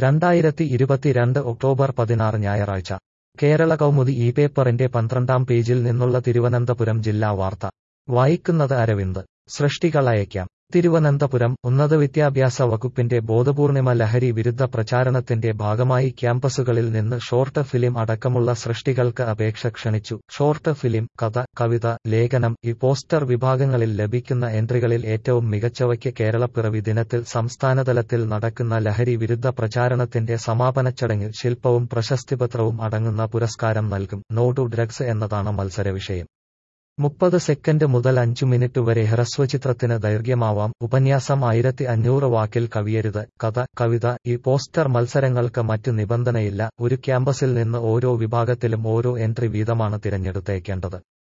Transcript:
രണ്ടായിരത്തി ഇരുപത്തിരണ്ട് ഒക്ടോബർ പതിനാറ് ഞായറാഴ്ച കേരള കൗമുദി ഈ പേപ്പറിന്റെ പന്ത്രണ്ടാം പേജിൽ നിന്നുള്ള തിരുവനന്തപുരം ജില്ലാ വാർത്ത വായിക്കുന്നത് അരവിന്ദ് സൃഷ്ടികൾ അയക്കാം തിരുവനന്തപുരം ഉന്നത വിദ്യാഭ്യാസ വകുപ്പിന്റെ ബോധപൂർണിമ ലഹരി വിരുദ്ധ പ്രചാരണത്തിന്റെ ഭാഗമായി ക്യാമ്പസുകളിൽ നിന്ന് ഷോർട്ട് ഫിലിം അടക്കമുള്ള സൃഷ്ടികൾക്ക് അപേക്ഷ ക്ഷണിച്ചു ഷോർട്ട് ഫിലിം കഥ കവിത ലേഖനം ഈ പോസ്റ്റർ വിഭാഗങ്ങളിൽ ലഭിക്കുന്ന എൻട്രികളിൽ ഏറ്റവും മികച്ചവയ്ക്ക് കേരളപ്പിറവി ദിനത്തിൽ സംസ്ഥാനതലത്തിൽ നടക്കുന്ന ലഹരി വിരുദ്ധ പ്രചാരണത്തിന്റെ സമാപന ചടങ്ങിൽ ശില്പവും പ്രശസ്തിപത്രവും അടങ്ങുന്ന പുരസ്കാരം നൽകും നോ ടു ഡ്രഗ്സ് എന്നതാണ് മത്സരവിഷയം മുപ്പത് സെക്കൻഡ് മുതൽ അഞ്ചു മിനിറ്റ് വരെ ഹ്രസ്വചിത്രത്തിന് ദൈർഘ്യമാവാം ഉപന്യാസം ആയിരത്തി അഞ്ഞൂറ് വാക്കിൽ കവിയരുത് കഥ കവിത ഈ പോസ്റ്റർ മത്സരങ്ങൾക്ക് മറ്റ് നിബന്ധനയില്ല ഒരു ക്യാമ്പസിൽ നിന്ന് ഓരോ വിഭാഗത്തിലും ഓരോ എൻട്രി വീതമാണ് തിരഞ്ഞെടുത്തേക്കേണ്ടത്